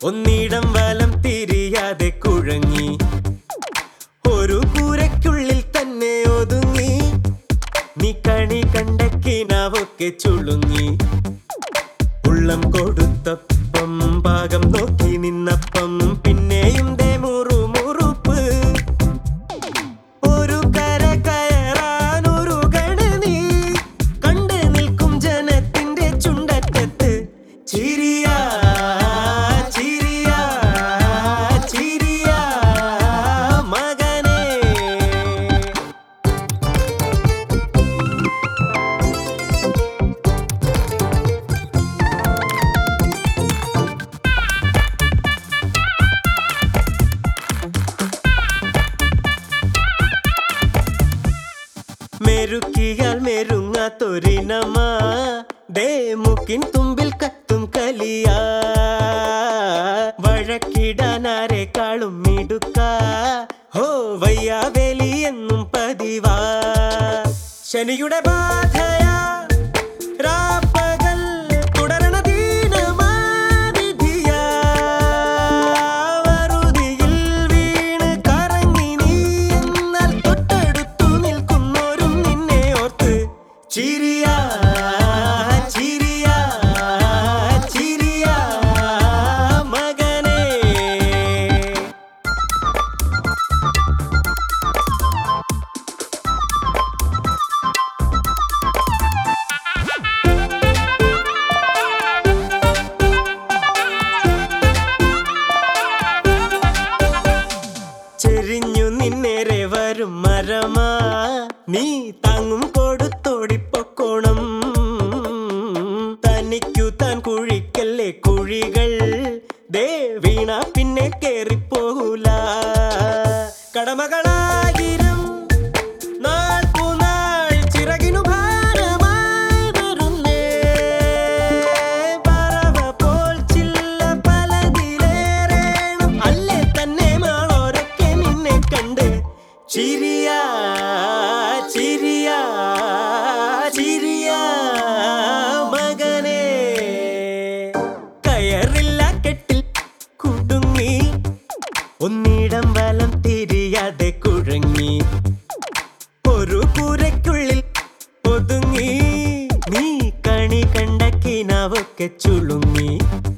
ഒന്നിടം വലം തിരിയാതെ കുഴങ്ങി ഒരു കൂരയ്ക്കുള്ളിൽ തന്നെ ഒതുങ്ങി നീ കണി കണ്ട കിനാവൊക്കെ ചുളുങ്ങി ഉള്ളം കൊടുത്തപ്പം പാകം നോക്കി നിന്നപ്പം പിന്നെയും ദേ മുറു മുറുപ്പ് ഒരു കര കയറാൻ ഒരു നീ കണ്ട് നിൽക്കും ജനത്തിന്റെ ചുണ്ടറ്റത്ത് ചിരിയാ ചിരിയാ ചിരിയാ മകനേ മെരുക്കിയാൽ മെരുങ്ങാത്തൊരിനമ ദേ മുക്കിൻ തുമ്പിൽ കത്തും കലിയ വഴക്കിടാനാരെക്കാളും മിടുക്ക ഹോ വയ്യാവേലി എന്നും പതിവാ ശനിയുടെ ബാധയാ രാപ്പകൽ തുടരണ ദീനമാതിഥിയാ വറുതിയിൽ വീണ് കറങ്ങി നീ എന്നാൽ തൊട്ടടുത്തു നിൽക്കുന്നോരും നിന്നെ ഓർത്ത് ചിരിയാ ചിരിയാ ചിരിയാ മകനേ ചെരിഞ്ഞു നിന്നേറെ വരും മരമാ നീ താങ്ങും കൊടുത്തോടിപ്പൊക്കോണം തനിക്കു താൻ കുഴിക്കല്ലേ കുഴികൾ ദേ വീണ പിന്നെ കേറിപ്പോകൂല കടമകളായിരം നാൾ പൂനാൾ ചിറകിനു ഭാരമായി വരുന്നേ പറവ പോൽ ചില്ല പലതിലേറേണം അല്ലേ തന്നെ മാളോരൊക്കെ നിന്നെ കണ്ട് ചിരിയാ ചിരിയാ ചിരിയാ മകനേ കയറില്ല കെട്ടിൽ കുടുങ്ങി ഒന്നിടം വലം തിരിയാതെ കുഴങ്ങി ഒരു കൂരയ്ക്കുള്ളിൽ ഒതുങ്ങി നീ കണി കണ്ട കിനാവൊക്കെ ചുളുങ്ങി